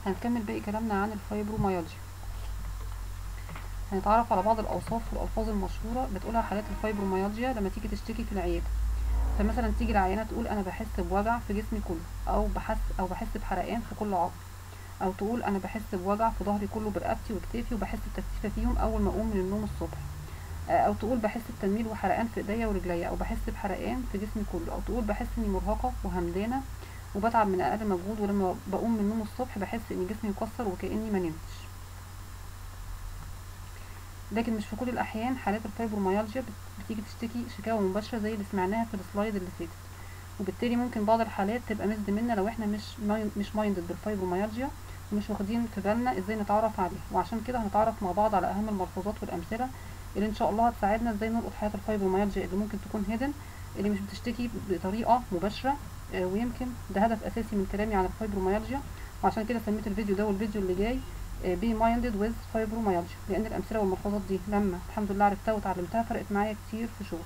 هنكمل باقي كلامنا عن الفايبروميالجيا هنتعرف على بعض الأوصاف والألفاظ المشهورة بتقولها حالات الفايبروميالجيا لما تيجي تشتكي في العيادة فمثلا تيجي العيانة تقول أنا بحس بوجع في جسمي كله أو بحس أو بحس بحرقان في كل عظم أو تقول أنا بحس بوجع في ظهري كله برقبتي وكتافي وبحس بتكتيفة فيهم أول ما أقوم من النوم الصبح أو تقول بحس بتنميل وحرقان في إيديا ورجليا أو بحس بحرقان في جسمي كله أو تقول بحس إني مرهقة وهمدانة وبتعب من أقل مجهود ولما بقوم من النوم الصبح بحس إن جسمي مكسر وكأني ما نمتش لكن مش في كل الأحيان حالات الفايبروميالجيا بتيجي تشتكي شكاوى مباشرة زي اللي سمعناها في السلايد اللي فاتت وبالتالي ممكن بعض الحالات تبقى مزد منا لو احنا مش مش مايندد بالفايبروميالجيا ومش واخدين في بالنا ازاي نتعرف عليها وعشان كده هنتعرف مع بعض على اهم الملحوظات والامثله اللي ان شاء الله هتساعدنا ازاي نلقط حالات الفايبروميالجيا اللي ممكن تكون هيدن اللي مش بتشتكي بطريقه مباشره ويمكن ده هدف اساسي من كلامي عن الفايبروميالجيا وعشان كده سميت الفيديو ده والفيديو اللي جاي بي مايندد ويز فايبروميالجيا لان الامثله والملحوظات دي لما الحمد لله عرفتها وتعلمتها فرقت معايا كتير في شغل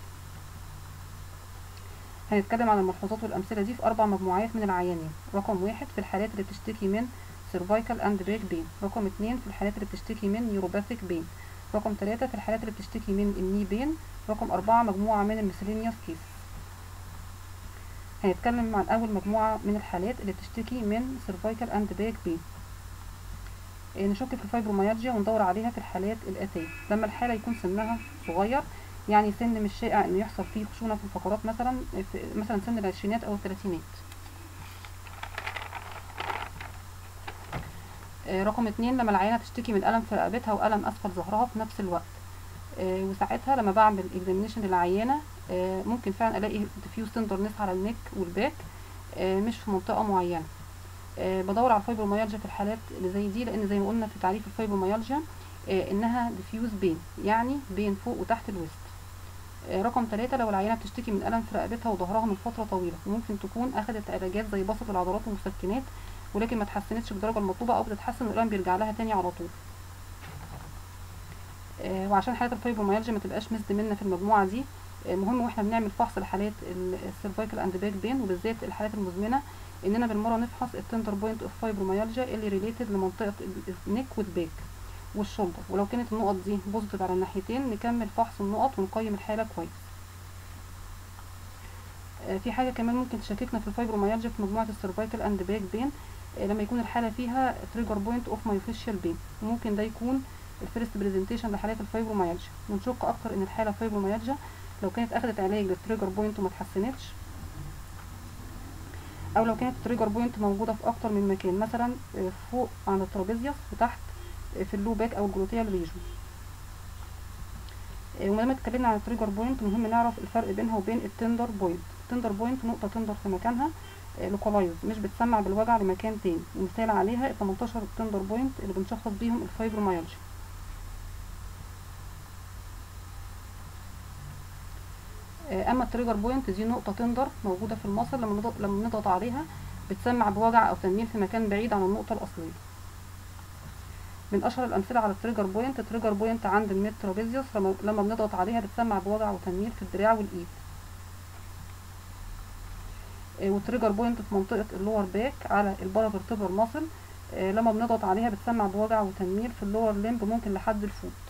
هنتكلم عن الملحوظات والامثله دي في اربع مجموعات من العيانين رقم واحد في الحالات اللي بتشتكي من cervical and back pain رقم اتنين في الحالات اللي بتشتكي من neuropathic pain رقم ثلاثة في الحالات اللي بتشتكي من الني بين رقم أربعة مجموعة من الميسلينيوس كيس هنتكلم عن أول مجموعة من الحالات اللي بتشتكي من cervical and back pain نشك في الفايبروميالجيا وندور عليها في الحالات الآتية لما الحالة يكون سنها صغير يعني سن مش شائع انه يحصل فيه خشونة في الفقرات مثلا في مثلا سن العشرينات او الثلاثينات رقم اتنين لما العيانة تشتكي من ألم في رقبتها وألم أسفل ظهرها في نفس الوقت وساعتها لما بعمل اكزامينيشن للعيانة ممكن فعلا ألاقي ديفيوز تندرنس على النك والباك مش في منطقة معينة بدور على الفايبروميالجيا في الحالات اللي زي دي لأن زي ما قلنا في تعريف الفايبروميالجيا إنها ديفيوز بين يعني بين فوق وتحت الوسط رقم ثلاثة لو العيانة بتشتكي من ألم في رقبتها وظهرها من فترة طويلة وممكن تكون أخدت علاجات زي بسط العضلات والمسكنات ولكن ما تحسنتش بالدرجة المطلوبة أو بتتحسن والألم بيرجع لها تاني على طول آه وعشان حالات الفايبروميالجيا ما تبقاش مزد منا في المجموعة دي آه مهم واحنا بنعمل فحص لحالات السيرفايكال اند باك بين وبالذات الحالات المزمنة اننا بالمرة نفحص التندر بوينت اوف فايبروميالجيا اللي ريليتد لمنطقة النك والباك والشولدر ولو كانت النقط دي بوزيتيف على الناحيتين نكمل فحص النقط ونقيم الحالة كويس آه في حاجة كمان ممكن تشككنا في الفايبروميالجيا في مجموعة السيرفايكال اند باك بين لما يكون الحالة فيها تريجر بوينت اوف مايوفيشيال بين وممكن ده يكون الفيرست بريزنتيشن لحالات الفايبروميالجيا ونشك اكتر ان الحالة فايبروميالجيا لو كانت اخدت علاج للتريجر بوينت وما اتحسنتش او لو كانت التريجر بوينت موجودة في اكتر من مكان مثلا فوق عند الترابيزيوس وتحت في اللو باك او الجلوتيال ريجون وما دام اتكلمنا عن التريجر بوينت مهم نعرف الفرق بينها وبين التندر بوينت التندر بوينت نقطة تندر في مكانها لوكالايز مش بتسمع بالوجع لمكان تاني ومثال عليها ال 18 تندر بوينت اللي بنشخص بيهم الفايبروميالجيا اما التريجر بوينت دي نقطه تندر موجوده في المصل لما لما نضغط عليها بتسمع بوجع او تنميل في مكان بعيد عن النقطه الاصليه من اشهر الامثله على التريجر بوينت التريجر بوينت عند الميد ترابيزيوس لما بنضغط عليها بتسمع بوجع وتنميل في الدراع والايد والتريجر بوينت في منطقة اللور باك على البارافيرتبرال ماسل لما بنضغط عليها بتسمع بوجع وتنميل في اللور ليمب ممكن لحد الفوق